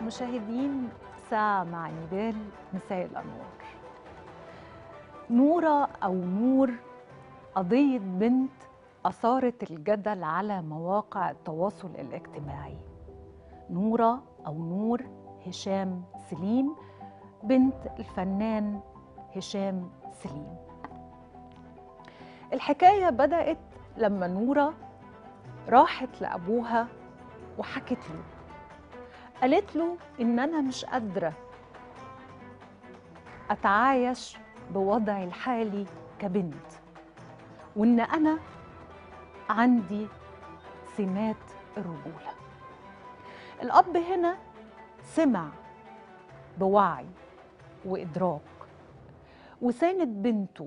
مشاهدين ساعة مع نيبال مساء الأنوار نورة أو نور قضية بنت أثارت الجدل على مواقع التواصل الاجتماعي نورة أو نور هشام سليم بنت الفنان هشام سليم الحكاية بدأت لما نورة راحت لأبوها وحكت له قالت له إن أنا مش قادرة أتعايش بوضعي الحالي كبنت وإن أنا عندي سمات الرجولة الأب هنا سمع بوعي وإدراك وساند بنته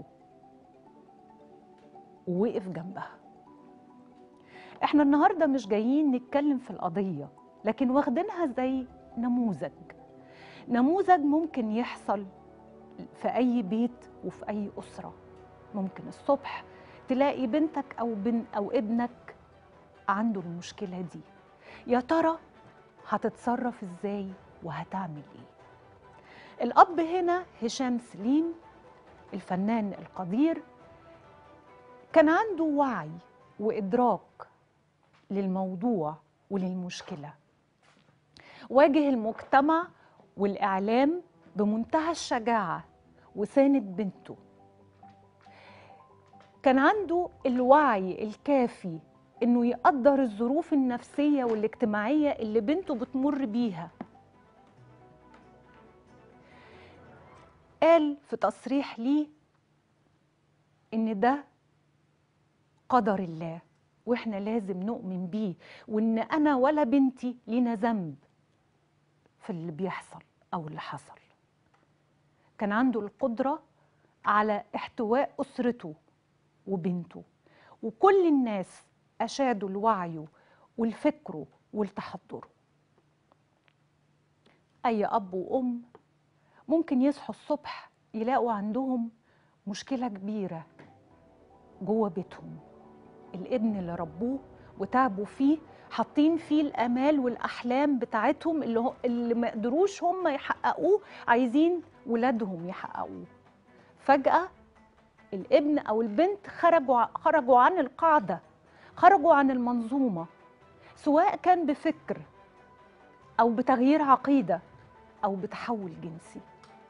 ووقف جنبها احنا النهارده مش جايين نتكلم في القضيه لكن واخدينها زي نموذج نموذج ممكن يحصل في اي بيت وفي اي اسره ممكن الصبح تلاقي بنتك او بن او ابنك عنده المشكله دي يا ترى هتتصرف ازاي وهتعمل ايه الاب هنا هشام سليم الفنان القدير كان عنده وعي وادراك للموضوع وللمشكله واجه المجتمع والاعلام بمنتهى الشجاعه وساند بنته كان عنده الوعي الكافي انه يقدر الظروف النفسيه والاجتماعيه اللي بنته بتمر بيها قال في تصريح ليه ان ده قدر الله واحنا لازم نؤمن بيه وان انا ولا بنتي لينا ذنب في اللي بيحصل او اللي حصل كان عنده القدره على احتواء اسرته وبنته وكل الناس اشادوا لوعيه ولفكره ولتحضره اي اب وام ممكن يصحوا الصبح يلاقوا عندهم مشكله كبيره جوه بيتهم الابن اللي ربوه وتعبوا فيه حاطين فيه الامال والاحلام بتاعتهم اللي هو اللي ما قدروش هم يحققوه عايزين ولادهم يحققوه فجاه الابن او البنت خرجوا خرجوا عن القاعده خرجوا عن المنظومه سواء كان بفكر او بتغيير عقيده او بتحول جنسي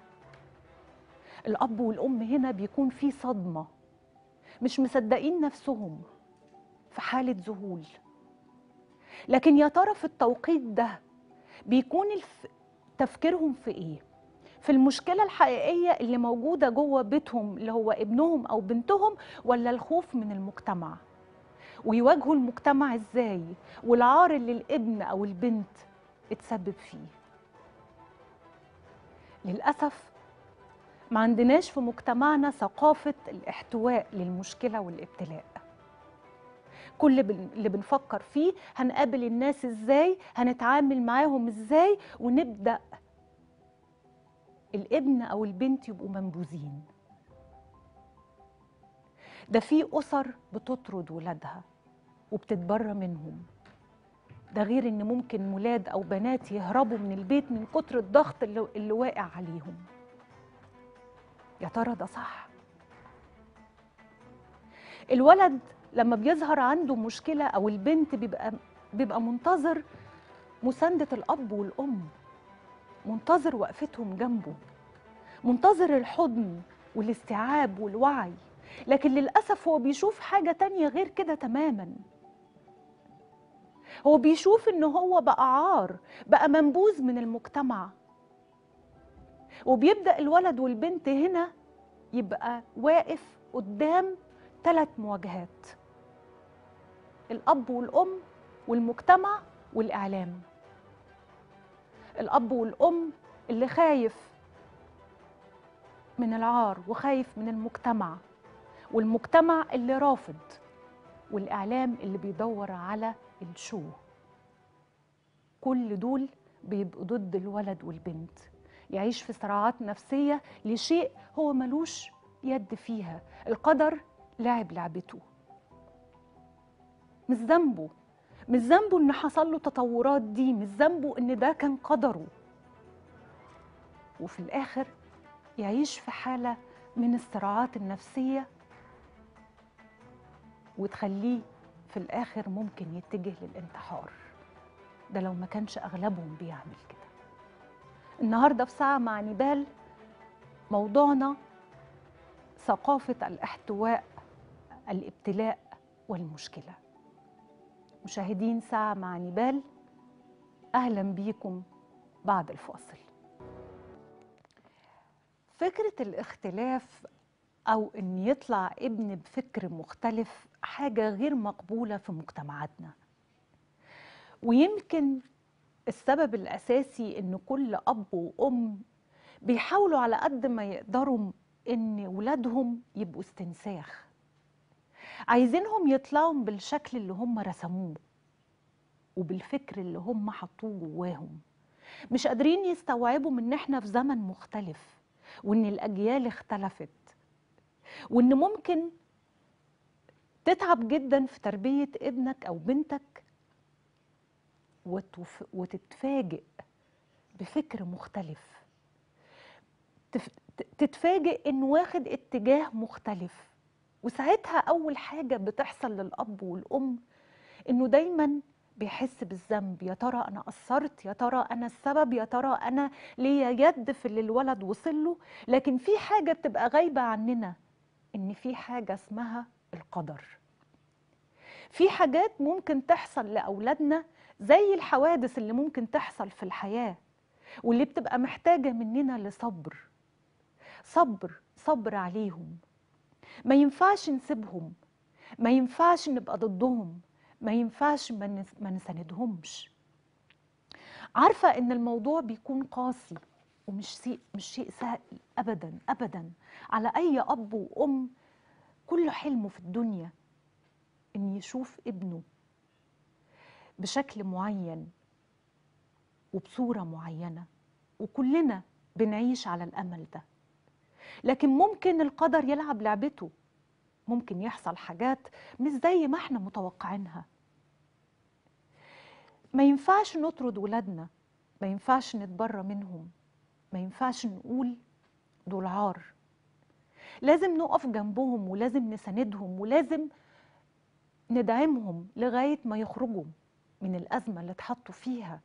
الاب والام هنا بيكون في صدمه مش مصدقين نفسهم في حالة ذهول لكن يا ترى في التوقيت ده بيكون الف... تفكيرهم في ايه في المشكلة الحقيقية اللي موجودة جوه بيتهم اللي هو ابنهم أو بنتهم ولا الخوف من المجتمع ويواجهوا المجتمع ازاي والعار اللي الابن أو البنت اتسبب فيه للأسف ما عندناش في مجتمعنا ثقافة الاحتواء للمشكلة والابتلاء كل اللي بنفكر فيه هنقابل الناس ازاي هنتعامل معاهم ازاي ونبدأ الابن أو البنت يبقوا منبوذين ده في أسر بتطرد ولادها وبتتبرى منهم ده غير ان ممكن ولاد او بنات يهربوا من البيت من كتر الضغط اللي, اللي واقع عليهم يا ترى ده صح الولد لما بيظهر عنده مشكلة أو البنت بيبقى بيبقى منتظر مساندة الأب والأم منتظر وقفتهم جنبه منتظر الحضن والاستيعاب والوعي لكن للأسف هو بيشوف حاجة تانية غير كده تماما هو بيشوف إن هو بقى عار بقى منبوذ من المجتمع وبيبدا الولد والبنت هنا يبقى واقف قدام ثلاث مواجهات الاب والام والمجتمع والاعلام الاب والام اللي خايف من العار وخايف من المجتمع والمجتمع اللي رافض والاعلام اللي بيدور على الشو كل دول بيبقوا ضد الولد والبنت يعيش في صراعات نفسية لشيء هو ملوش يد فيها القدر لعب لعبته مش ذنبه مش ذنبه ان حصل له تطورات دي مش ذنبه ان ده كان قدره وفي الاخر يعيش في حاله من الصراعات النفسيه وتخليه في الاخر ممكن يتجه للانتحار ده لو ما كانش اغلبهم بيعمل كده النهارده في ساعه مع نبال موضوعنا ثقافه الاحتواء الابتلاء والمشكله مشاهدين ساعه مع نبال اهلا بيكم بعد الفاصل فكره الاختلاف او ان يطلع ابن بفكر مختلف حاجه غير مقبوله في مجتمعاتنا ويمكن السبب الاساسي ان كل اب وام بيحاولوا على قد ما يقدروا ان ولادهم يبقوا استنساخ عايزينهم يطلعوا بالشكل اللي هم رسموه وبالفكر اللي هم حطوه جواهم مش قادرين يستوعبوا ان احنا في زمن مختلف وان الاجيال اختلفت وان ممكن تتعب جدا في تربيه ابنك او بنتك وتف... وتتفاجئ بفكر مختلف تف... تتفاجئ انه واخد اتجاه مختلف وساعتها اول حاجه بتحصل للاب والام انه دايما بيحس بالذنب يا ترى انا قصرت يا ترى انا السبب يا ترى انا ليا يد في اللي الولد وصل له لكن في حاجه بتبقى غايبه عننا ان في حاجه اسمها القدر في حاجات ممكن تحصل لاولادنا زي الحوادث اللي ممكن تحصل في الحياه واللي بتبقى محتاجه مننا لصبر صبر صبر عليهم ما ينفعش نسيبهم ما ينفعش نبقى ضدهم ما ينفعش ما نساندهمش عارفه ان الموضوع بيكون قاسي ومش شيء مش شيء سهل ابدا ابدا على اي اب وام كل حلمه في الدنيا ان يشوف ابنه بشكل معين وبصوره معينه وكلنا بنعيش على الامل ده لكن ممكن القدر يلعب لعبته ممكن يحصل حاجات مش زي ما احنا متوقعينها ما ينفعش نطرد ولادنا ما ينفعش نتبرى منهم ما ينفعش نقول دول عار لازم نقف جنبهم ولازم نساندهم ولازم ندعمهم لغاية ما يخرجوا من الأزمة اللي اتحطوا فيها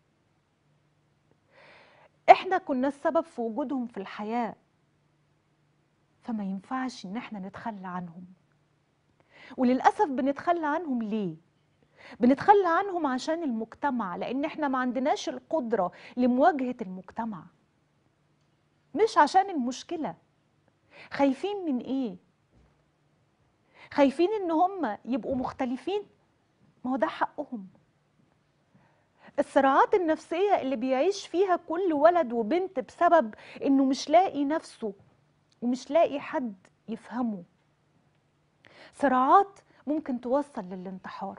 احنا كنا السبب في وجودهم في الحياة فما ينفعش ان احنا نتخلى عنهم وللأسف بنتخلى عنهم ليه؟ بنتخلى عنهم عشان المجتمع لأن احنا ما عندناش القدرة لمواجهة المجتمع مش عشان المشكلة خايفين من ايه خايفين ان هم يبقوا مختلفين ما هو ده حقهم الصراعات النفسية اللي بيعيش فيها كل ولد وبنت بسبب انه مش لاقي نفسه ومش لاقي حد يفهمه صراعات ممكن توصل للانتحار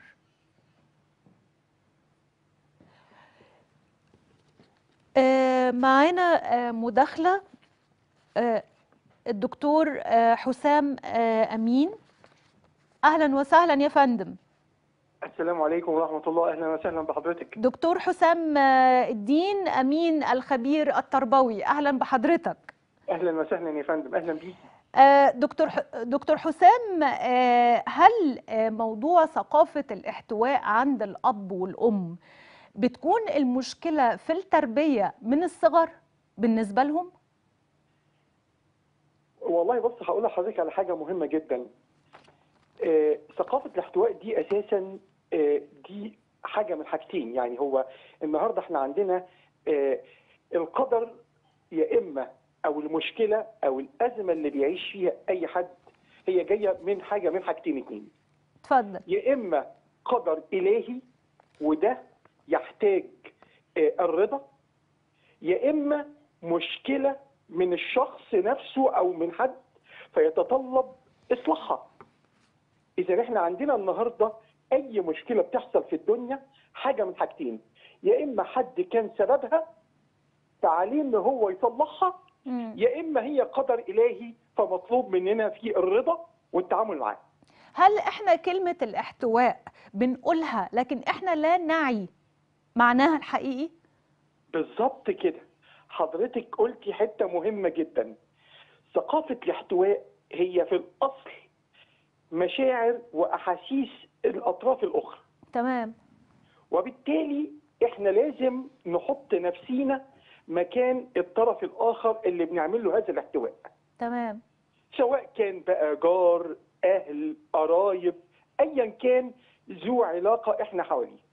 آه معانا آه مداخلة آه الدكتور حسام أمين أهلا وسهلا يا فندم السلام عليكم ورحمة الله أهلا وسهلا بحضرتك دكتور حسام الدين أمين الخبير التربوي أهلا بحضرتك أهلا وسهلا يا فندم أهلا بيك دكتور دكتور حسام هل موضوع ثقافة الاحتواء عند الأب والأم بتكون المشكلة في التربية من الصغر بالنسبة لهم؟ والله بص هقول لحضرتك على حاجه مهمه جدا آه، ثقافه الاحتواء دي اساسا آه، دي حاجه من حاجتين يعني هو النهارده احنا عندنا آه، القدر يا اما او المشكله او الازمه اللي بيعيش فيها اي حد هي جايه من حاجه من حاجتين اتنين اتفضل يا اما قدر الهي وده يحتاج الرضا يا اما مشكله من الشخص نفسه او من حد فيتطلب اصلاحها. اذا احنا عندنا النهارده اي مشكله بتحصل في الدنيا حاجه من حاجتين يا اما حد كان سببها فعليه ان هو يصلحها يا اما هي قدر الهي فمطلوب مننا في الرضا والتعامل معاه. هل احنا كلمة الاحتواء بنقولها لكن احنا لا نعي معناها الحقيقي بالظبط كده حضرتك قلتي حته مهمه جدا ثقافه الاحتواء هي في الاصل مشاعر واحاسيس الاطراف الاخرى تمام وبالتالي احنا لازم نحط نفسينا مكان الطرف الاخر اللي بنعمل له هذا الاحتواء تمام سواء كان بقى جار اهل قرايب ايا كان ذو علاقه احنا حواليه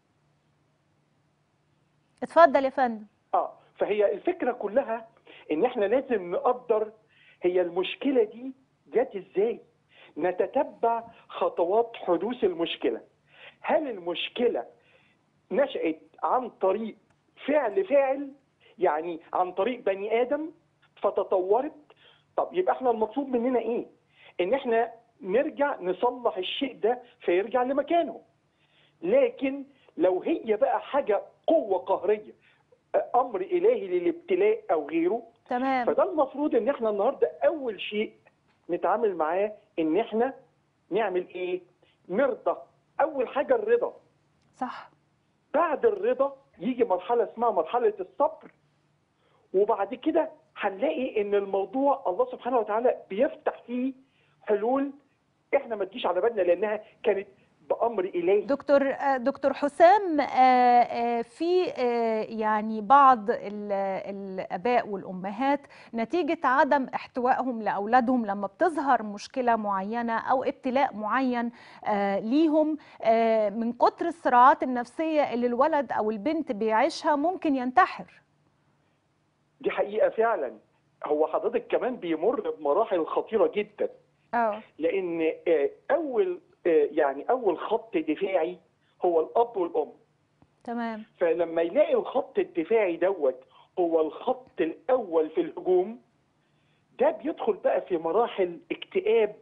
اتفضل يا فندم اه فهي الفكره كلها ان احنا لازم نقدر هي المشكله دي جت ازاي نتتبع خطوات حدوث المشكله هل المشكله نشأت عن طريق فعل فاعل يعني عن طريق بني ادم فتطورت طب يبقى احنا المطلوب مننا ايه ان احنا نرجع نصلح الشيء ده فيرجع لمكانه لكن لو هي بقى حاجه قوه قهريه امر الهي للابتلاء او غيره تمام فده المفروض ان احنا النهارده اول شيء نتعامل معاه ان احنا نعمل ايه نرضى اول حاجه الرضا صح بعد الرضا يجي مرحله اسمها مرحله الصبر وبعد كده هنلاقي ان الموضوع الله سبحانه وتعالى بيفتح فيه حلول احنا ما تجيش على بالنا لانها كانت بامر الهي دكتور آه، دكتور حسام آه، آه، في آه، يعني بعض ال- الاباء والامهات نتيجه عدم احتوائهم لاولادهم لما بتظهر مشكله معينه او ابتلاء معين آه، ليهم آه، من كتر الصراعات النفسيه اللي الولد او البنت بيعيشها ممكن ينتحر دي حقيقه فعلا هو حضرتك كمان بيمر بمراحل خطيره جدا اه لان آه، اول آه، يعني اول خط دفاعي هو الاب والام تمام فلما يلاقي الخط الدفاعي دوت هو الخط الاول في الهجوم ده بيدخل بقى في مراحل اكتئاب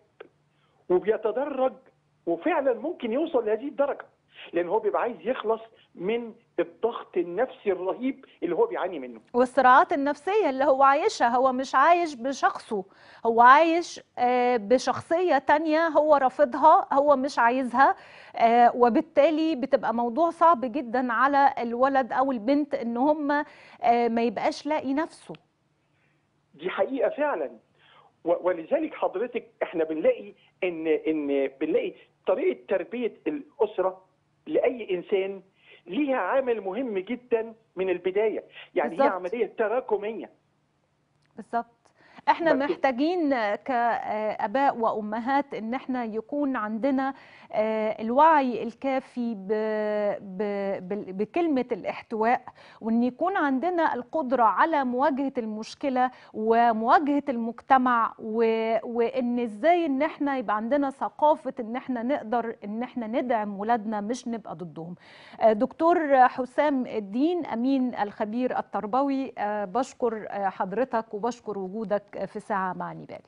وبيتدرج وفعلا ممكن يوصل لهذه الدرجه لان هو بيبقى عايز يخلص من الضغط النفسي الرهيب اللي هو بيعاني منه والصراعات النفسية اللي هو عايشها هو مش عايش بشخصه هو عايش آه، بشخصية تانية هو رافضها هو مش عايزها آه، وبالتالي بتبقى موضوع صعب جدا على الولد أو البنت إن هم آه، ما يبقاش لاقي نفسه دي حقيقه فعلا و- ولذلك حضرتك احنا بنلاقي ان ان بنلاقي طريقه تربيه الاسره لاي انسان ليها عامل مهم جدا من البدايه يعني هي بالظبط. عمليه تراكميه بالظبط احنا بس- محتاجين كاباء وامهات ان احنا يكون عندنا آه، الوعي الكافي ب- ب- بال- بكلمه الاحتواء وان يكون عندنا القدره على مواجهه المشكله ومواجهه المجتمع و- وان ازاي ان احنا يبقى عندنا ثقافه ان احنا نقدر ان احنا ندعم ولادنا مش نبقى ضدهم آه، دكتور حسام الدين امين الخبير التربوي آه، بشكر آه، حضرتك وبشكر وجودك في ساعه مع نبال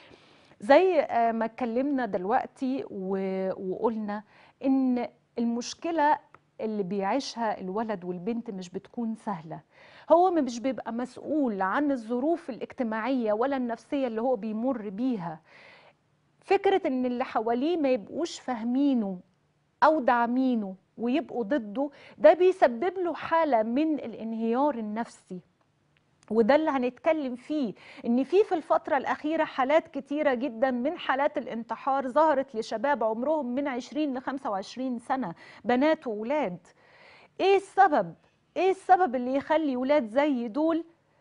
زي آه، ما اتكلمنا دلوقتي و- وقلنا ان المشكله اللي بيعيشها الولد والبنت مش بتكون سهله هو مش بيبقى مسؤول عن الظروف الاجتماعيه ولا النفسيه اللي هو بيمر بيها فكره ان اللي حواليه ما يبقوش فاهمينه او داعمينه ويبقوا ضده ده بيسبب له حاله من الانهيار النفسي وده اللي هنتكلم فيه ان في في الفتره الاخيره حالات كتيره جدا من حالات الانتحار ظهرت لشباب عمرهم من 20 ل 25 سنه بنات وولاد ايه السبب ايه السبب اللي يخلي ولاد زي دول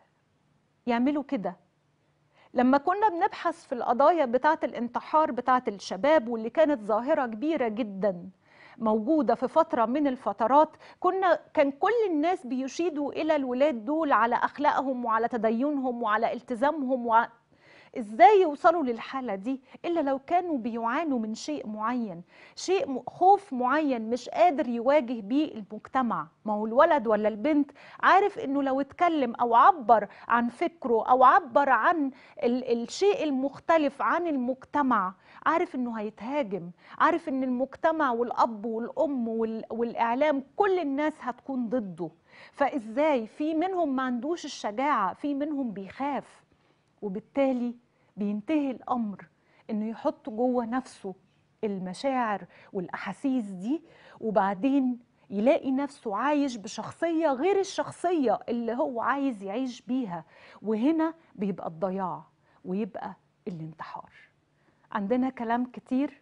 يعملوا كده لما كنا بنبحث في القضايا بتاعه الانتحار بتاعه الشباب واللي كانت ظاهره كبيره جدا موجوده في فتره من الفترات كنا كان كل الناس بيشيدوا الى الولاد دول على اخلاقهم وعلى تدينهم وعلى التزامهم وع... ازاي يوصلوا للحاله دي الا لو كانوا بيعانوا من شيء معين شيء م- خوف معين مش قادر يواجه بيه المجتمع ما هو الولد ولا البنت عارف انه لو اتكلم او عبر عن فكره او عبر عن ال الشيء المختلف عن المجتمع عارف انه هيتهاجم عارف ان المجتمع والاب والام وال والاعلام كل الناس هتكون ضده فازاي في منهم ما عندوش الشجاعه في منهم بيخاف وبالتالي بينتهي الامر انه يحط جوه نفسه المشاعر والاحاسيس دي وبعدين يلاقي نفسه عايش بشخصيه غير الشخصيه اللي هو عايز يعيش بيها وهنا بيبقى الضياع ويبقى الانتحار عندنا كلام كتير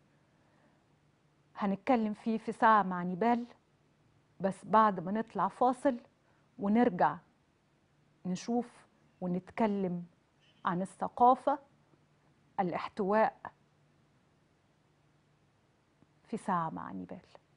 هنتكلم فيه في ساعه مع نيبال بس بعد ما نطلع فاصل ونرجع نشوف ونتكلم عن الثقافة الاحتواء في ساعة مع نيبال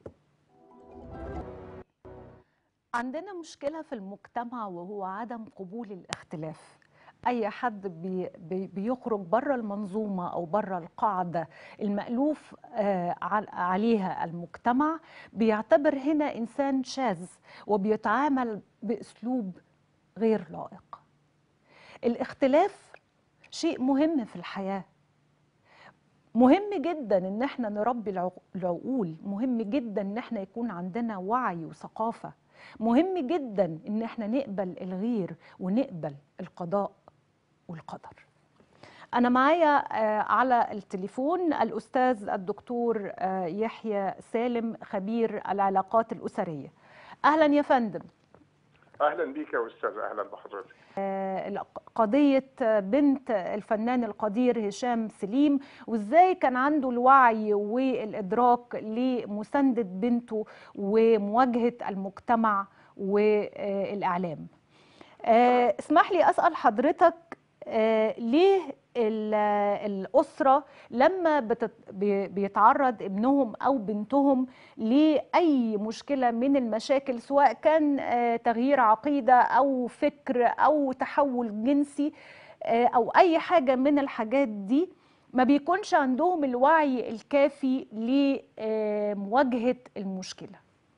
عندنا مشكلة في المجتمع وهو عدم قبول الاختلاف أي حد بي بي بيخرج بره المنظومة أو بره القاعدة المألوف آه عليها المجتمع بيعتبر هنا إنسان شاذ وبيتعامل بأسلوب غير لائق الاختلاف شيء مهم في الحياة مهم جدا ان احنا نربي العقول مهم جدا ان احنا يكون عندنا وعي وثقافة مهم جدا ان احنا نقبل الغير ونقبل القضاء والقدر انا معايا على التليفون الاستاذ الدكتور يحيى سالم خبير العلاقات الاسريه اهلا يا فندم اهلا بيك يا استاذ اهلا بحضرتك قضيه بنت الفنان القدير هشام سليم وازاي كان عنده الوعي والادراك لمسانده بنته ومواجهه المجتمع والاعلام اسمح لي اسال حضرتك ليه الأسرة لما بيتعرض ابنهم أو بنتهم لأي مشكلة من المشاكل سواء كان تغيير عقيدة أو فكر أو تحول جنسي أو أي حاجة من الحاجات دي ما بيكونش عندهم الوعي الكافي لمواجهة المشكلة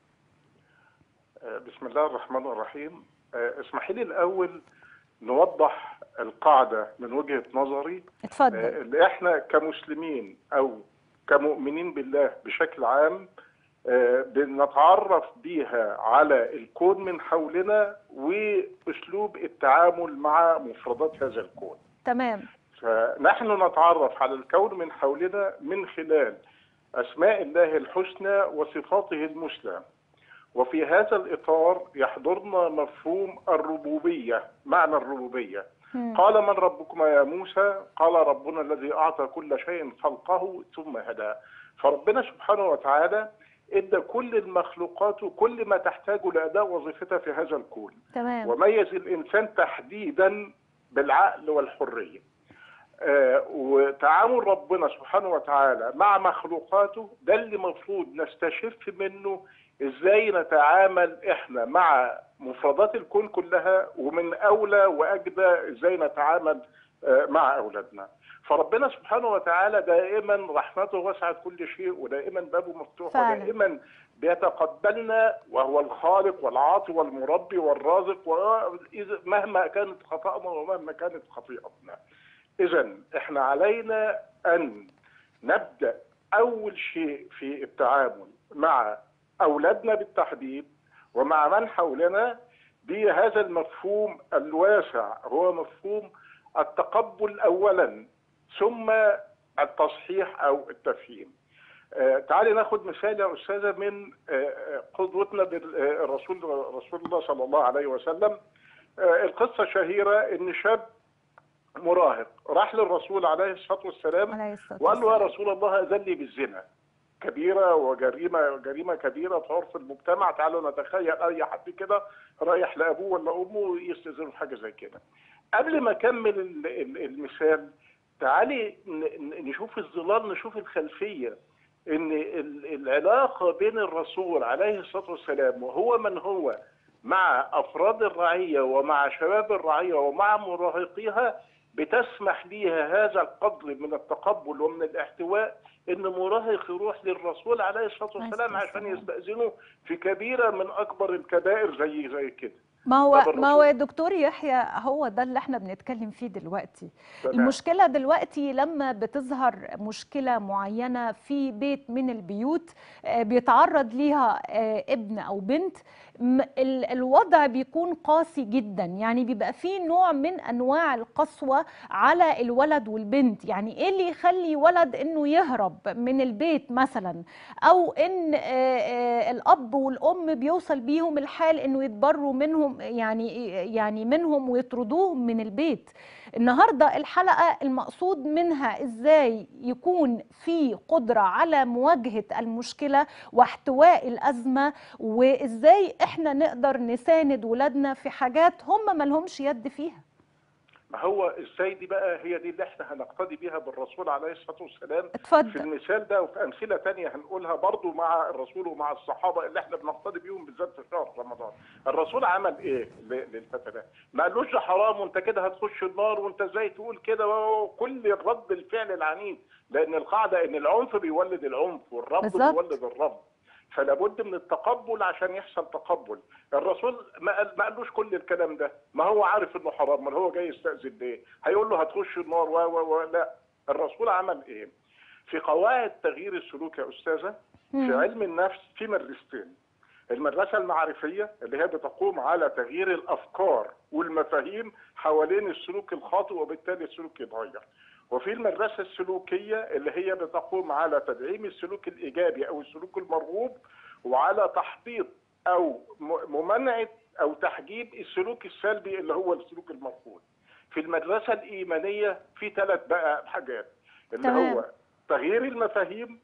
بسم الله الرحمن الرحيم اسمحي لي الأول نوضح القاعدة من وجهة نظري اتفضل اللي احنا كمسلمين او كمؤمنين بالله بشكل عام بنتعرف بيها على الكون من حولنا واسلوب التعامل مع مفردات هذا الكون تمام فنحن نتعرف على الكون من حولنا من خلال اسماء الله الحسنى وصفاته المثلى وفي هذا الاطار يحضرنا مفهوم الربوبيه معنى الربوبيه قال من ربكما يا موسى قال ربنا الذي اعطى كل شيء خلقه ثم هدى فربنا سبحانه وتعالى ادى كل المخلوقات كل ما تحتاج لاداء وظيفتها في هذا الكون تمام. وميز الانسان تحديدا بالعقل والحريه آه وتعامل ربنا سبحانه وتعالى مع مخلوقاته ده اللي المفروض نستشف منه ازاي نتعامل احنا مع مفردات الكون كلها ومن اولى واجدى ازاي نتعامل مع اولادنا فربنا سبحانه وتعالى دائما رحمته وسعت كل شيء ودائما بابه مفتوح فعلا. ودائما بيتقبلنا وهو الخالق والعاطي والمربي والرازق مهما كانت خطأنا ومهما كانت خطيئتنا اذا احنا علينا ان نبدا اول شيء في التعامل مع اولادنا بالتحديد ومع من حولنا بهذا المفهوم الواسع هو مفهوم التقبل اولا ثم التصحيح او التفهيم. آه تعالي ناخد مثال يا استاذه من آه قدوتنا بالرسول رسول الله صلى الله عليه وسلم آه القصه شهيره ان شاب مراهق راح للرسول عليه الصلاه والسلام عليه الصلاة وقال له يا والسلام. رسول الله اذن لي بالزنا كبيره وجريمه جريمه كبيره في عرف المجتمع تعالوا نتخيل اي حد كده رايح لابوه ولا امه يستاذنوا في حاجه زي كده قبل ما اكمل ال- ال- المثال تعالي ن- ن- نشوف الظلال نشوف الخلفيه ان ال- العلاقه بين الرسول عليه الصلاه والسلام وهو من هو مع افراد الرعيه ومع شباب الرعيه ومع مراهقيها بتسمح ليها هذا القدر من التقبل ومن الاحتواء ان مراهق يروح للرسول عليه الصلاه عليه والسلام الصلاة عشان والسلام. يستاذنه في كبيره من اكبر الكبائر زي زي كده ما هو طب ما هو الرسول- يا دكتور يحيى هو ده اللي احنا بنتكلم فيه دلوقتي تمام. المشكلة دلوقتي لما بتظهر مشكلة معينة في بيت من البيوت آه، بيتعرض ليها آه، ابن أو بنت م- ال- الوضع بيكون قاسي جدا يعني بيبقى فيه نوع من انواع القسوه على الولد والبنت يعني ايه اللي يخلي ولد انه يهرب من البيت مثلا او ان آه، آه، الاب والام بيوصل بيهم الحال انه يتبروا منهم يعني يعني منهم ويطردوهم من البيت النهارده الحلقه المقصود منها ازاي يكون في قدره على مواجهه المشكله واحتواء الازمه وازاي احنا نقدر نساند ولادنا في حاجات هم مالهمش يد فيها ما هو ازاي دي بقى هي دي اللي احنا هنقتدي بيها بالرسول عليه الصلاه والسلام في اتفضل المثال ده وفي امثله تانية هنقولها برضو مع الرسول ومع الصحابه اللي احنا بنقتدي بيهم بالذات في شهر رمضان. الرسول عمل ايه ل- للفتى ده؟ ما قالوش ده حرام وانت كده هتخش النار وانت ازاي تقول كده وكل الرد الفعل العنيف لان القاعده ان العنف بيولد العنف والرفض بالظبط. بيولد الرفض. فلا بد من التقبل عشان يحصل تقبل الرسول ما قال ما قالوش كل الكلام ده ما هو عارف انه حرام ما هو جاي يستأذن ليه هيقول له هتخش النار و و و لا الرسول عمل ايه في قواعد تغيير السلوك يا استاذه في مم. علم النفس في مدرستين المدرسة المعرفية اللي هي بتقوم على تغيير الأفكار والمفاهيم حوالين السلوك الخاطئ وبالتالي السلوك يتغير وفي المدرسة السلوكية اللي هي بتقوم على تدعيم السلوك الإيجابي أو السلوك المرغوب وعلى تحبيط أو م- ممانعة أو تحجيب السلوك السلبي اللي هو السلوك المرفوض في المدرسة الإيمانية في ثلاث بقى حاجات اللي تمام. هو تغيير المفاهيم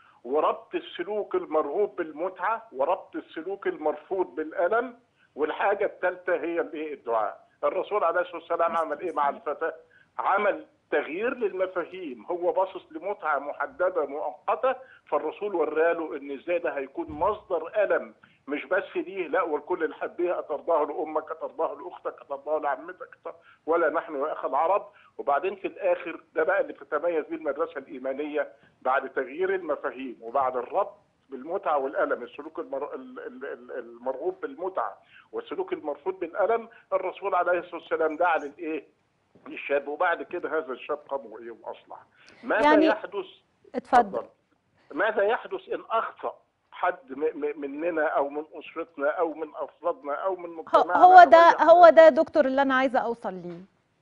وربط السلوك المرغوب بالمتعة وربط السلوك المرفوض بالألم والحاجة الثالثة هي الايه الدعاء الرسول عليه الصلاة والسلام عمل ايه مع الفتاة عمل تغيير للمفاهيم هو باصص لمتعة محددة مؤقتة فالرسول وراله ان ازاي ده هيكون مصدر ألم مش بس ليه لا والكل اللي حبيها أترضاه لأمك أترضاه لأختك أترضاه لعمتك أترضاه ولا نحن يا أخ العرب وبعدين في الآخر ده بقى اللي تتميز بيه المدرسة الإيمانية بعد تغيير المفاهيم وبعد الربط بالمتعة والألم السلوك المر... ال- ال- ال- المرغوب بالمتعة والسلوك المرفوض بالألم الرسول عليه الصلاة والسلام دعا للإيه؟ للشاب وبعد كده هذا الشاب قام وإيه وأصلح ماذا يعني- يحدث اتفضل ماذا يحدث إن أخطأ حد م- م- مننا أو من أسرتنا أو من أفرادنا أو من هو- مجتمعنا هو أو ده أي هو ده يا دكتور اللي انا عايزه اوصل ليه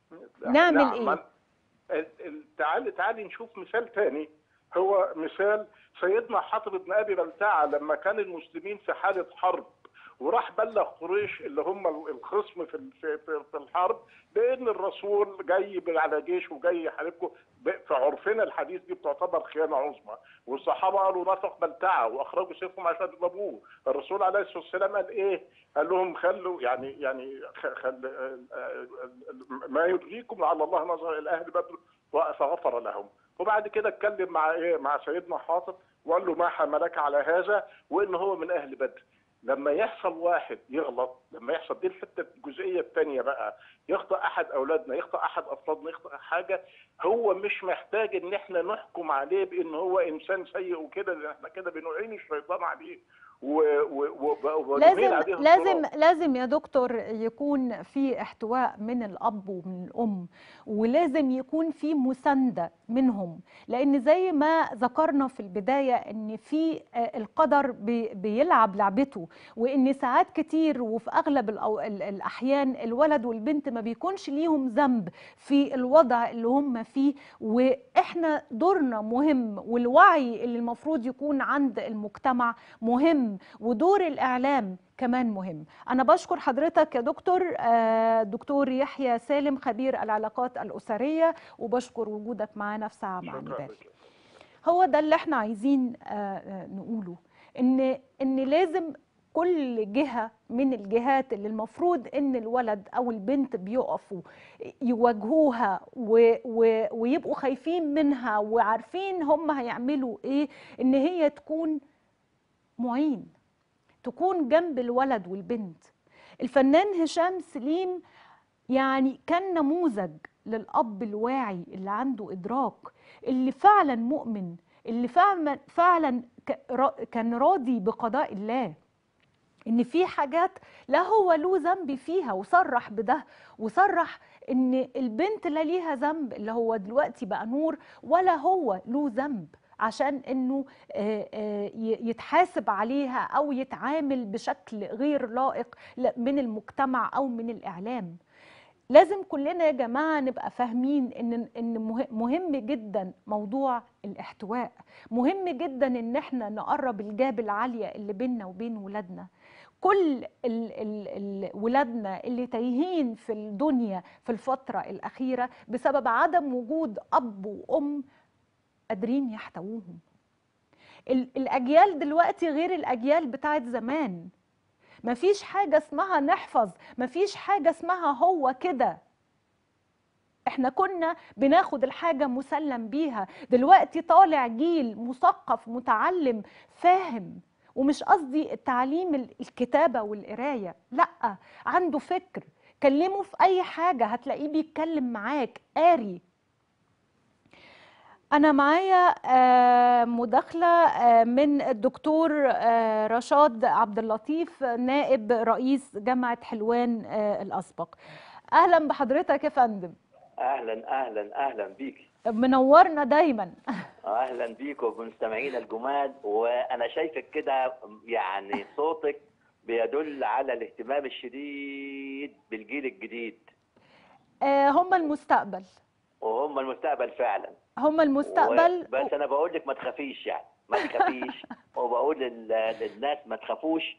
نعمل نعم، إيه؟ من- ال- ال- تعالي تعالي نشوف مثال تاني هو مثال سيدنا حاطب بن ابي بلتعه لما كان المسلمين في حاله حرب وراح بلغ قريش اللي هم الخصم في في في- في الحرب بان الرسول جاي على جيش وجاي يحاربكم ب- في عرفنا الحديث دي بتعتبر خيانه عظمى والصحابه قالوا نفق بلتعه واخرجوا سيفهم عشان يضربوه الرسول عليه الصلاه والسلام قال ايه؟ قال لهم خلوا يعني يعني خ- خل آه، آه، ما يدريكم لعل الله نظر الى اهل بدر فغفر لهم وبعد كده اتكلم مع ايه مع سيدنا حاطب وقال له ما حملك على هذا وان هو من اهل بدر لما يحصل واحد يغلط لما يحصل دي الحته الجزئيه الثانيه بقى يخطئ احد اولادنا يخطئ احد افرادنا يخطئ حاجه هو مش محتاج ان احنا نحكم عليه بان هو انسان سيء وكده لان احنا كده بنعين الشيطان عليه و و و ونميل لازم عليه لازم التراب. لازم يا دكتور يكون في احتواء من الاب ومن الام ولازم يكون في مسانده منهم لان زي ما ذكرنا في البدايه ان في آه، القدر بي- بيلعب لعبته وان ساعات كتير وفي اغلب الأو- ال- الاحيان الولد والبنت ما بيكونش ليهم ذنب في الوضع اللي هم فيه واحنا دورنا مهم والوعي اللي المفروض يكون عند المجتمع مهم ودور الاعلام كمان مهم انا بشكر حضرتك يا دكتور آه، دكتور يحيى سالم خبير العلاقات الاسريه وبشكر وجودك معانا في ساعه مع شكرا نبال لك. هو ده اللي احنا عايزين آه، آه، نقوله ان ان لازم كل جهة من الجهات اللي المفروض ان الولد او البنت بيقفوا يواجهوها و و ويبقوا خايفين منها وعارفين هم هيعملوا ايه ان هي تكون معين تكون جنب الولد والبنت الفنان هشام سليم يعني كان نموذج للأب الواعي اللي عنده إدراك اللي فعلا مؤمن اللي فعلا فعلا ك- را- كان راضي بقضاء الله ان في حاجات لا هو له ذنب فيها وصرح بده وصرح ان البنت لا ليها ذنب اللي هو دلوقتي بقى نور ولا هو له ذنب عشان انه آه، آه، ي- يتحاسب عليها او يتعامل بشكل غير لائق ل- من المجتمع او من الاعلام لازم كلنا يا جماعه نبقى فاهمين ان ان مه- مهم جدا موضوع الاحتواء مهم جدا ان احنا نقرب الجاب العاليه اللي بيننا وبين ولادنا كل ال ال ال ولادنا اللي تايهين في الدنيا في الفتره الاخيره بسبب عدم وجود اب وام قادرين يحتووهم ال- الاجيال دلوقتي غير الاجيال بتاعت زمان مفيش حاجه اسمها نحفظ مفيش حاجه اسمها هو كده احنا كنا بناخد الحاجه مسلم بيها دلوقتي طالع جيل مثقف متعلم فاهم ومش قصدي التعليم ال- الكتابه والقرايه لا عنده فكر كلمه في اي حاجه هتلاقيه بيتكلم معاك قاري أنا معايا آه، مداخلة آه، من الدكتور آه، رشاد عبد اللطيف نائب رئيس جامعة حلوان آه، الأسبق أهلا بحضرتك يا فندم اهلا اهلا اهلا بيك منورنا دايما اهلا بيك وبمستمعينا الجمال وانا شايفك كده يعني صوتك بيدل على الاهتمام الشديد بالجيل الجديد آه، هم المستقبل وهم المستقبل فعلا هم المستقبل و- بس انا بقول لك ما تخافيش يعني ما تخافيش وبقول لل- للناس ما تخافوش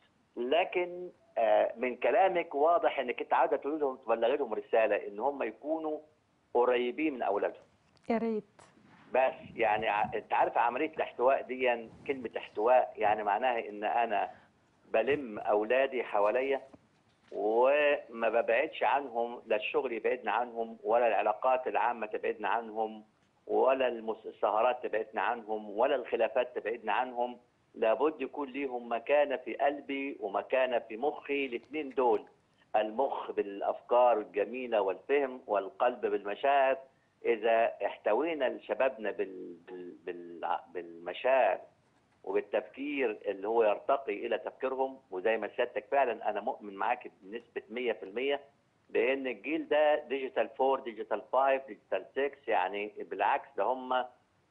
لكن آه، من كلامك واضح انك انت عاوزه تقول لهم تبلغي لهم رساله ان هم يكونوا قريبين من اولادهم يا ريت بس يعني ع- انت عارف عمليه الاحتواء دي كلمه احتواء يعني معناها ان انا بلم اولادي حواليا وما ببعدش عنهم لا الشغل يبعدنا عنهم ولا العلاقات العامه تبعدنا عنهم ولا المس- السهرات تبعدنا عنهم ولا الخلافات تبعدنا عنهم لابد يكون ليهم مكانه في قلبي ومكانه في مخي الاثنين دول المخ بالافكار الجميله والفهم والقلب بالمشاعر اذا احتوينا شبابنا بال... بال... بال... بالمشاعر وبالتفكير اللي هو يرتقي الى تفكيرهم وزي ما سيادتك فعلا انا مؤمن معاك بنسبه 100% بان الجيل ده ديجيتال 4 ديجيتال 5 ديجيتال 6 يعني بالعكس ده هم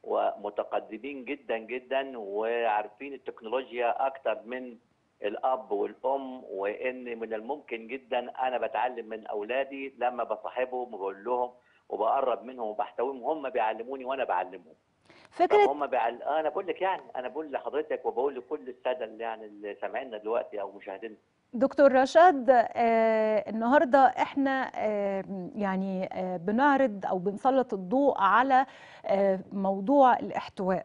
ومتقدمين جدا جدا وعارفين التكنولوجيا اكتر من الاب والام وان من الممكن جدا انا بتعلم من اولادي لما بصاحبهم وبقول لهم وبقرب منهم وبحتويهم هم بيعلموني وانا بعلمهم طب فكرة هم بعل... آه انا بقول لك يعني انا بقول لحضرتك وبقول لكل الساده اللي يعني اللي سامعيننا دلوقتي او مشاهدينا دكتور رشاد آه النهارده احنا آه يعني آه بنعرض او بنسلط الضوء على آه موضوع الاحتواء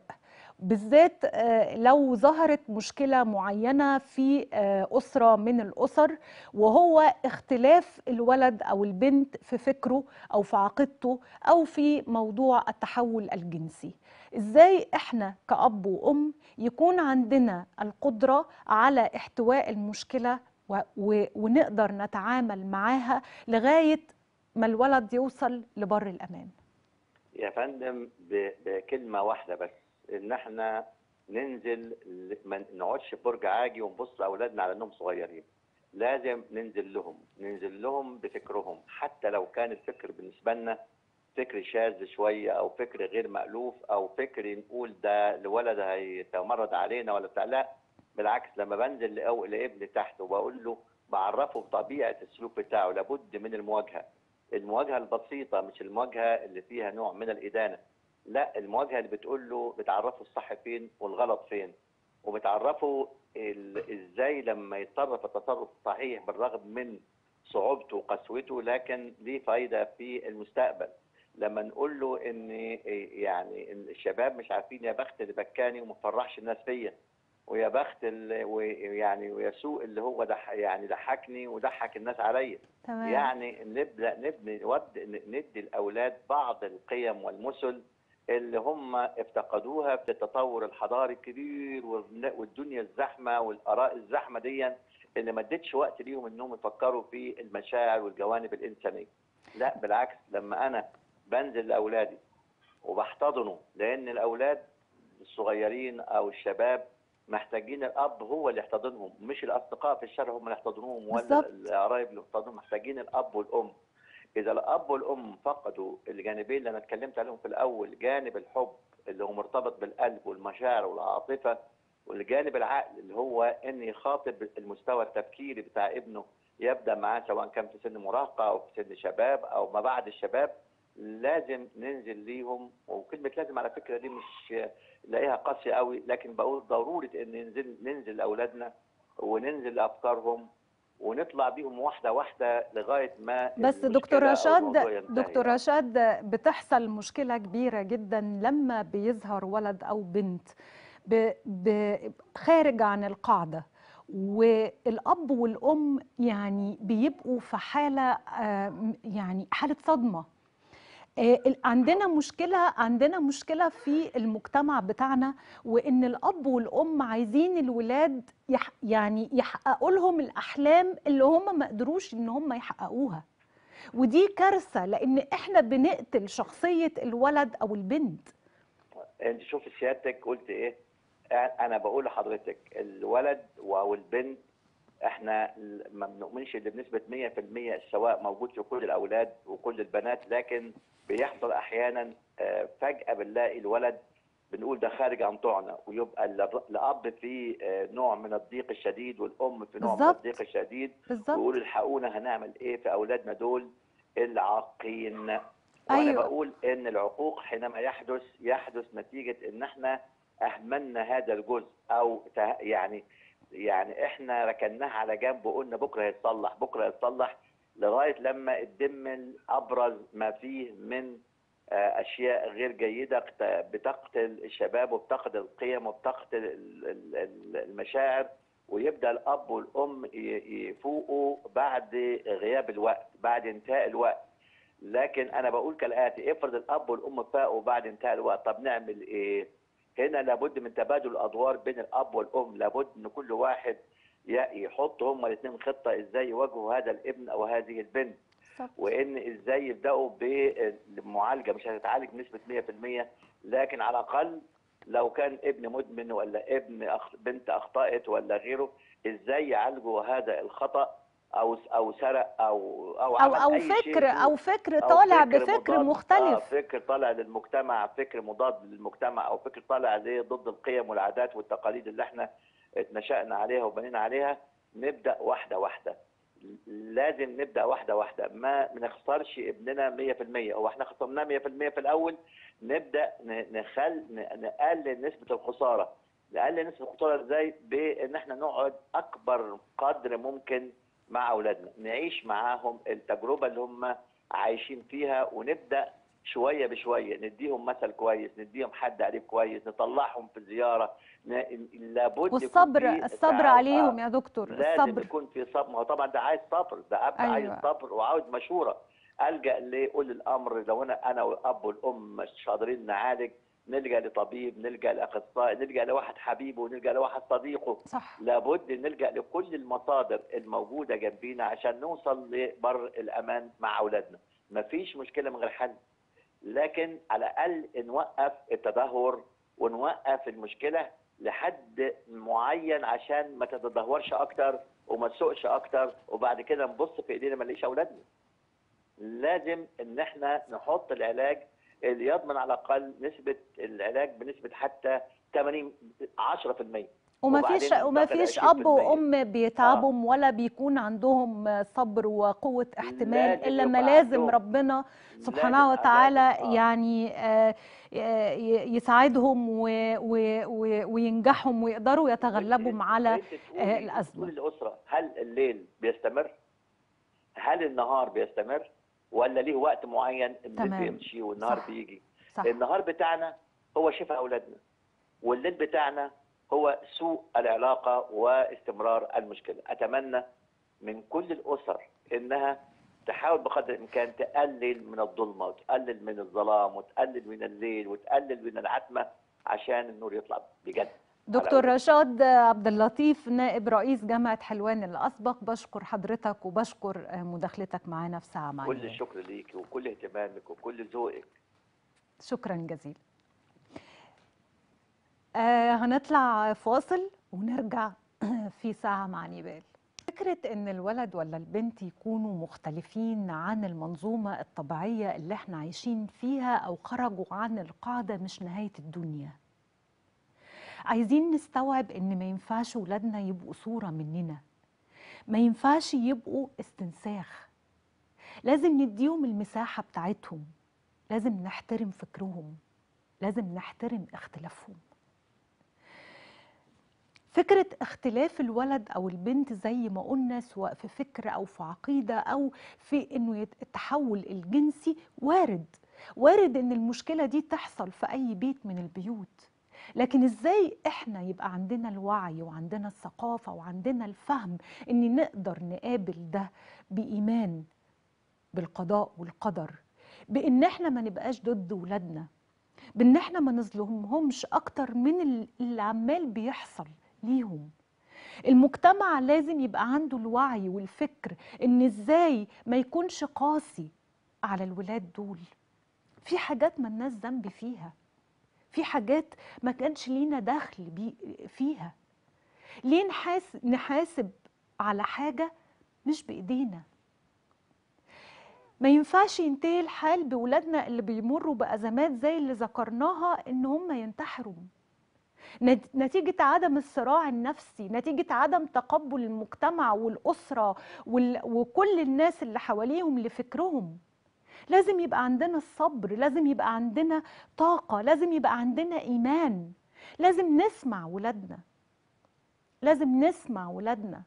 بالذات آه لو ظهرت مشكله معينه في آه اسره من الاسر وهو اختلاف الولد او البنت في فكره او في عقيدته او في موضوع التحول الجنسي ازاي احنا كأب وأم يكون عندنا القدرة على احتواء المشكلة و و ونقدر نتعامل معاها لغاية ما الولد يوصل لبر الأمان يا فندم ب... بكلمه واحده بس ان احنا ننزل ل- ما نقعدش في برج عاجي ونبص لاولادنا على انهم صغيرين لازم ننزل لهم ننزل لهم بفكرهم حتى لو كان الفكر بالنسبه لنا فكر شاذ شويه او فكر غير مألوف او فكر نقول ده الولد هيتمرد علينا ولا بتاع لا بالعكس لما بنزل لأو- لابني تحت وبقول له بعرفه بطبيعه السلوك بتاعه لابد من المواجهه المواجهه البسيطه مش المواجهه اللي فيها نوع من الادانه لا المواجهه اللي بتقول له بتعرفه الصح فين والغلط فين وبتعرفه ال- ازاي لما يتصرف التصرف الصحيح بالرغم من صعوبته وقسوته لكن ليه فايده في المستقبل لما نقول له ان يعني إن الشباب مش عارفين يا بخت اللي بكاني وما فرحش الناس فيا ويا بخت ال- ويعني ويا سوء اللي هو دح يعني ضحكني وضحك الناس عليا تمام يعني نبدا نبني نود ندي الاولاد بعض القيم والمثل اللي هم افتقدوها في التطور الحضاري الكبير والن- والدنيا الزحمه والاراء الزحمه دي اللي ما ادتش وقت ليهم انهم يفكروا في المشاعر والجوانب الانسانيه. لا بالعكس لما انا بنزل لاولادي وبحتضنه لان الاولاد الصغيرين او الشباب محتاجين الاب هو اللي يحتضنهم مش الاصدقاء في الشارع هم اللي يحتضنوهم ولا بالظبط. القرايب اللي يحتضنوهم محتاجين الاب والام اذا الاب والام فقدوا الجانبين اللي انا اتكلمت عليهم في الاول جانب الحب اللي هو مرتبط بالقلب والمشاعر والعاطفه والجانب العقل اللي هو ان يخاطب المستوى التفكيري بتاع ابنه يبدا معاه سواء كان في سن مراهقه او في سن شباب او ما بعد الشباب لازم ننزل ليهم وكلمه لازم على فكره دي مش لاقيها قاسيه قوي لكن بقول ضروره ان ننزل ننزل لاولادنا وننزل لافكارهم ونطلع بيهم واحده واحده لغايه ما بس المشكلة دكتور أو رشاد الموضوع ينتهي. دكتور رشاد بتحصل مشكلة كبيرة جدا لما بيظهر ولد أو بنت ب ب خارج عن القاعدة والأب والأم يعني بيبقوا في حالة آه، يعني حالة صدمة آه، ال- عندنا مشكلة عندنا مشكلة في المجتمع بتاعنا وإن الأب والأم عايزين الولاد يح يعني يحققوا لهم الأحلام اللي هم ما قدروش إن هم يحققوها ودي كارثة لأن إحنا بنقتل شخصية الولد أو البنت انت شوف سيادتك قلت ايه انا بقول لحضرتك الولد او البنت احنا ما بنؤمنش ان بنسبه 100% السواء موجود في كل الاولاد وكل البنات لكن بيحصل احيانا آه، فجاه بنلاقي الولد بنقول ده خارج عن طوعنا ويبقى الر- الاب في آه، نوع من الضيق الشديد والام في نوع من بالظبط. الضيق الشديد بالظبط ويقولوا الحقونا هنعمل ايه في اولادنا دول العاقين وانا أيوة. بقول ان العقوق حينما يحدث يحدث نتيجه ان احنا اهملنا هذا الجزء او ته- يعني يعني احنا ركناه على جنب وقلنا بكره هيتصلح بكره هيتصلح لغايه لما الدم ابرز ما فيه من آه، اشياء غير جيده قت- بتقتل الشباب وبتقتل القيم وبتقتل ال- ال- ال- المشاعر ويبدا الاب والام ي- يفوقوا بعد غياب الوقت بعد انتهاء الوقت لكن انا بقول كالاتي افرض الاب والام فاقوا بعد انتهاء الوقت طب نعمل ايه هنا لابد من تبادل الادوار بين الاب والام لابد ان كل واحد ي- يحط هما الاثنين خطه ازاي يواجهوا هذا الابن او هذه البنت بالظبط. وان ازاي يبداوا بالمعالجه مش هتتعالج بنسبه 100% لكن على الاقل لو كان ابن مدمن ولا ابن أخ... بنت اخطات ولا غيره ازاي يعالجوا هذا الخطا او او سرق او او أو عمل أو أي شيء فكر فيه. أو فكر أو طالع فكر بفكر مضاد- آه مختلف فكر طالع للمجتمع فكر مضاد للمجتمع او فكر طالع ليه ضد القيم والعادات والتقاليد اللي احنا اتنشأنا عليها وبنينا عليها نبدا واحده واحده لازم نبدا واحده واحده ما نخسرش ابننا 100% هو احنا خسرناه 100% في الاول نبدا ن- نخل ن- نقلل نسبه الخساره نقلل نسبه الخساره ازاي بان احنا نقعد اكبر قدر ممكن مع اولادنا نعيش معاهم التجربه اللي هم عايشين فيها ونبدا شويه بشويه نديهم مثل كويس نديهم حد قريب كويس نطلعهم في زياره ن- لابد يكون والصبر في الصبر تعاون. عليهم يا دكتور لازم الصبر يكون في صبر ما هو طبعا ده عايز صبر ده اب أيوة. عايز صبر وعاوز مشوره الجا لاولي الامر لو انا انا والاب والام مش قادرين نعالج نلجا لطبيب نلجا لاخصائي نلجا لواحد حبيبه نلجا لواحد صديقه صح لابد نلجا لكل المصادر الموجوده جنبينا عشان نوصل لبر الامان مع اولادنا مفيش مشكله من غير حل لكن على الاقل نوقف التدهور ونوقف المشكله لحد معين عشان ما تتدهورش اكتر وما تسوقش اكتر وبعد كده نبص في ايدينا ما نلاقيش اولادنا لازم ان احنا نحط العلاج اللي يضمن على الاقل نسبه العلاج بنسبه حتى 80 10% وما وبعدين فيش ننتقل وما فيش 20%. اب وام بيتعبوا ولا بيكون عندهم صبر وقوه احتمال لازم الا ما يبقى لازم عندهم. ربنا لازم- سبحانه آه، وتعالى لازم، آه. يعني آه، ي- يساعدهم و- و- و- وينجحهم ويقدروا يتغلبوا وانت- على وانت تقولي- آه، الأزمة. تقولي الاسره هل الليل بيستمر؟ هل النهار بيستمر؟ ولا ليه وقت معين الليل تمام. بيمشي والنهار صح. بيجي؟ صح النهار بتاعنا هو شفاء اولادنا والليل بتاعنا هو سوء العلاقه واستمرار المشكله اتمنى من كل الاسر انها تحاول بقدر الامكان تقلل من الظلمه وتقلل من الظلام وتقلل من الليل وتقلل من العتمه عشان النور يطلع بجد دكتور أول. رشاد عبد اللطيف نائب رئيس جامعة حلوان الأسبق بشكر حضرتك وبشكر مداخلتك معانا في ساعة معانا كل الشكر ليك وكل اهتمامك وكل ذوقك شكرا جزيلا آه هنطلع فاصل ونرجع في ساعة مع نيبال فكرة إن الولد ولا البنت يكونوا مختلفين عن المنظومة الطبيعية اللي احنا عايشين فيها أو خرجوا عن القاعدة مش نهاية الدنيا عايزين نستوعب إن ما ينفعش ولادنا يبقوا صورة مننا ما ينفعش يبقوا استنساخ لازم نديهم المساحة بتاعتهم لازم نحترم فكرهم لازم نحترم اختلافهم فكرة اختلاف الولد أو البنت زي ما قلنا سواء في فكر أو في عقيدة أو في إنه يت- التحول الجنسي وارد وارد إن المشكلة دي تحصل في أي بيت من البيوت لكن إزاي إحنا يبقى عندنا الوعي وعندنا الثقافة وعندنا الفهم إن نقدر نقابل ده بإيمان بالقضاء والقدر بإن إحنا ما نبقاش ضد ولادنا بإن إحنا ما نظلمهمش أكتر من ال- اللي عمال بيحصل ليهم المجتمع لازم يبقى عنده الوعي والفكر ان ازاي ما يكونش قاسي على الولاد دول في حاجات ما الناس ذنب فيها في حاجات ما كانش لينا دخل بي فيها ليه نحاس نحاسب على حاجة مش بإيدينا ما ينفعش ينتهي الحال بولادنا اللي بيمروا بأزمات زي اللي ذكرناها إن هم ينتحروا نت- نتيجة عدم الصراع النفسي نتيجة عدم تقبل المجتمع والأسرة وال... وكل الناس اللي حواليهم لفكرهم لازم يبقى عندنا الصبر لازم يبقى عندنا طاقة لازم يبقى عندنا إيمان لازم نسمع ولادنا لازم نسمع ولادنا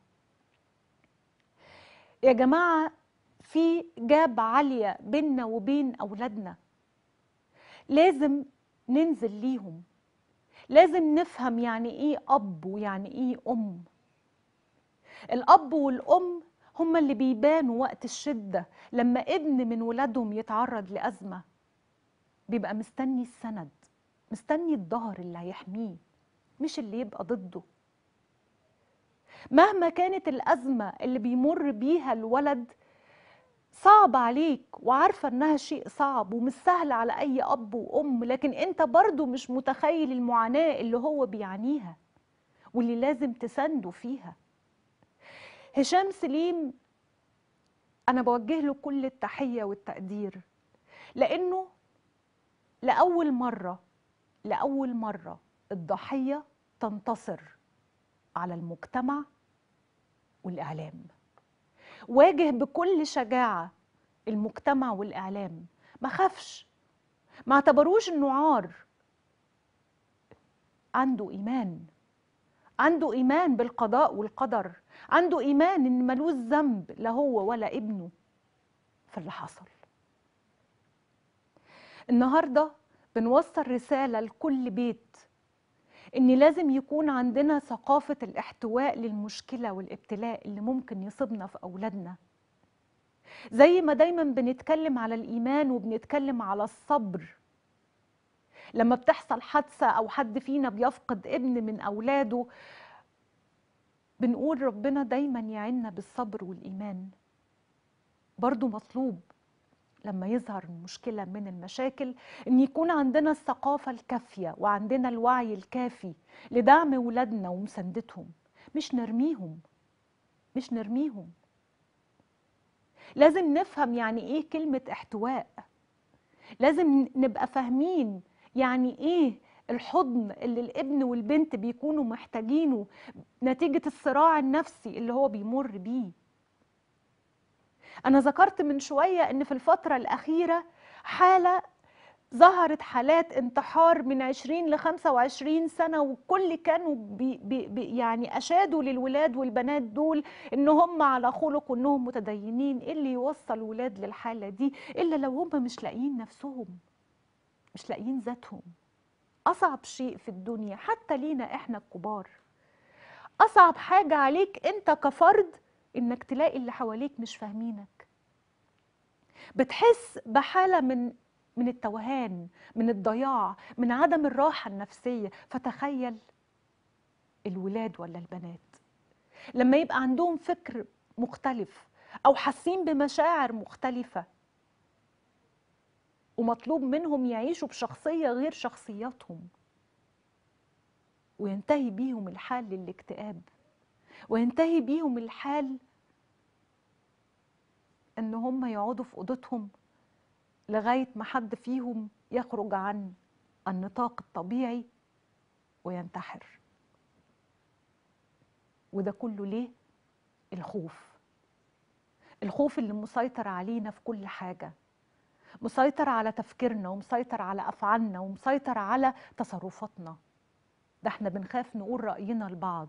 يا جماعة في جاب عالية بيننا وبين أولادنا لازم ننزل ليهم لازم نفهم يعني ايه اب ويعني ايه ام الاب والام هما اللي بيبانوا وقت الشده لما ابن من ولادهم يتعرض لازمه بيبقى مستني السند مستني الظهر اللي هيحميه مش اللي يبقى ضده مهما كانت الازمه اللي بيمر بيها الولد صعب عليك وعارفة انها شيء صعب ومش سهل على اي اب وام لكن انت برضو مش متخيل المعاناة اللي هو بيعانيها واللي لازم تسنده فيها هشام سليم انا بوجه له كل التحية والتقدير لانه لأول مرة لأول مرة الضحية تنتصر على المجتمع والإعلام واجه بكل شجاعة المجتمع والإعلام ما خافش ما اعتبروش انه عار عنده إيمان عنده إيمان بالقضاء والقدر عنده إيمان إن ملوش ذنب لا هو ولا ابنه في اللي حصل النهاردة بنوصل رسالة لكل بيت إن لازم يكون عندنا ثقافة الاحتواء للمشكلة والابتلاء اللي ممكن يصيبنا في أولادنا زي ما دايما بنتكلم على الإيمان وبنتكلم على الصبر لما بتحصل حادثة أو حد فينا بيفقد ابن من أولاده بنقول ربنا دايما يعيننا بالصبر والإيمان برضو مطلوب لما يظهر المشكلة من المشاكل إن يكون عندنا الثقافة الكافية وعندنا الوعي الكافي لدعم ولادنا ومساندتهم مش نرميهم مش نرميهم لازم نفهم يعني إيه كلمة احتواء لازم نبقى فاهمين يعني إيه الحضن اللي الابن والبنت بيكونوا محتاجينه نتيجة الصراع النفسي اللي هو بيمر بيه أنا ذكرت من شوية إن في الفترة الأخيرة حالة ظهرت حالات انتحار من 20 ل 25 سنة وكل كانوا بي بي بي يعني أشادوا للولاد والبنات دول إن هم على خلق وإنهم متدينين إيه اللي يوصل ولاد للحالة دي إلا لو هم مش لاقيين نفسهم مش لاقيين ذاتهم أصعب شيء في الدنيا حتى لينا إحنا الكبار أصعب حاجة عليك أنت كفرد انك تلاقي اللي حواليك مش فاهمينك بتحس بحاله من من التوهان من الضياع من عدم الراحه النفسيه فتخيل الولاد ولا البنات لما يبقى عندهم فكر مختلف او حاسين بمشاعر مختلفه ومطلوب منهم يعيشوا بشخصيه غير شخصياتهم وينتهي بيهم الحال للاكتئاب وينتهي بيهم الحال ان هم يقعدوا في اوضتهم لغايه ما حد فيهم يخرج عن النطاق الطبيعي وينتحر وده كله ليه الخوف الخوف اللي مسيطر علينا في كل حاجه مسيطر على تفكيرنا ومسيطر على افعالنا ومسيطر على تصرفاتنا ده احنا بنخاف نقول راينا لبعض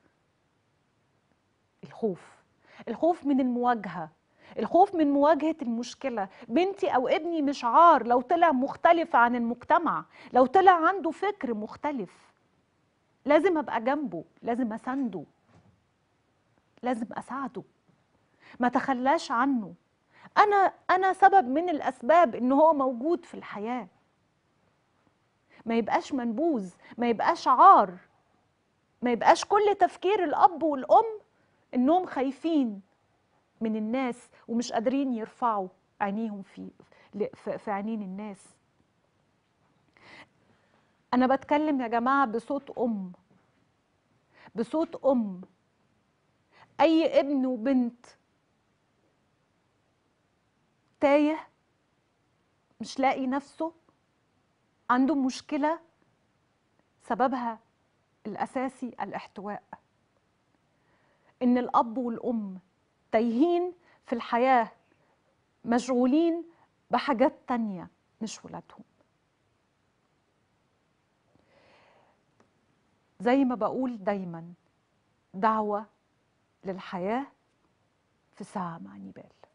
الخوف الخوف من المواجهه الخوف من مواجهه المشكله بنتي او ابني مش عار لو طلع مختلف عن المجتمع لو طلع عنده فكر مختلف لازم ابقى جنبه لازم اسنده لازم اساعده ما تخلاش عنه انا انا سبب من الاسباب ان هو موجود في الحياه ما يبقاش منبوذ ما يبقاش عار ما يبقاش كل تفكير الاب والام انهم خايفين من الناس ومش قادرين يرفعوا عينيهم في في في عينين الناس انا بتكلم يا جماعه بصوت ام بصوت ام اي ابن وبنت تايه مش لاقي نفسه عنده مشكله سببها الاساسي الاحتواء ان الاب والام تايهين في الحياه مشغولين بحاجات تانية مش ولادهم زي ما بقول دايما دعوه للحياه في ساعه مع نيبال